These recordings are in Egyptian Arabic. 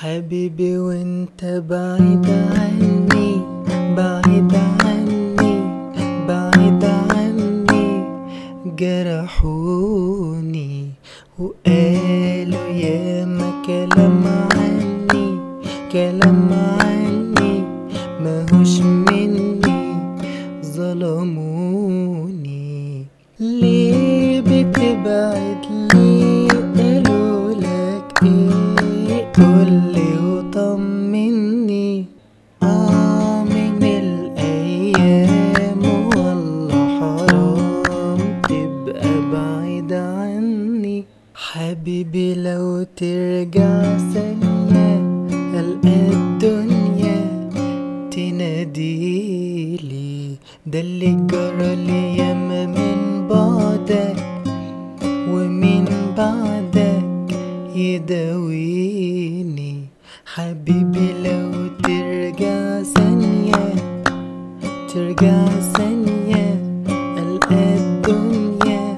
حبيبي وانت بعيد عني بعيد عني بعيد عني جرحوني وقالوا ياما كلام عني كلام عني ماهوش مني ظلموني ليه بتبعد ليه قالوا لك ايه قولي وطمني اه من الايام والله حرام تبقى بعيد عني حبيبي لو ترجع ثانية ألقى الدنيا تناديلي ده اللي جرالي ياما من بعدك ومن بعدك يداويني حبيبي لو ترجع ثانية ترجع ثانية ألقى الدنيا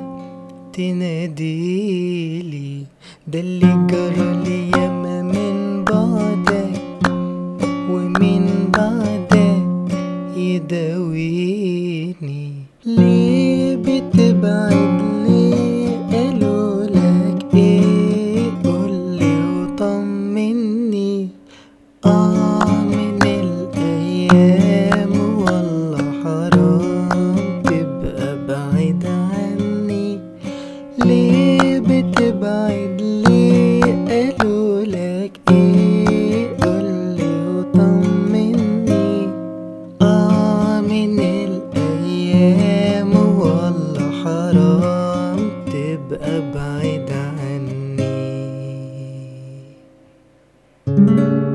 تناديلي ده اللي جرالي ياما من بعدك ومن بعدك يداويني ليه بتبعد ليه قالوا لك ايه قولي وطمني اه من الايام والله حرام تبقى بعيد عني ليه بتبعد ليه قالوا لك ايه قولي وطمني اه من الايام والله حرام تبقى بعيد عني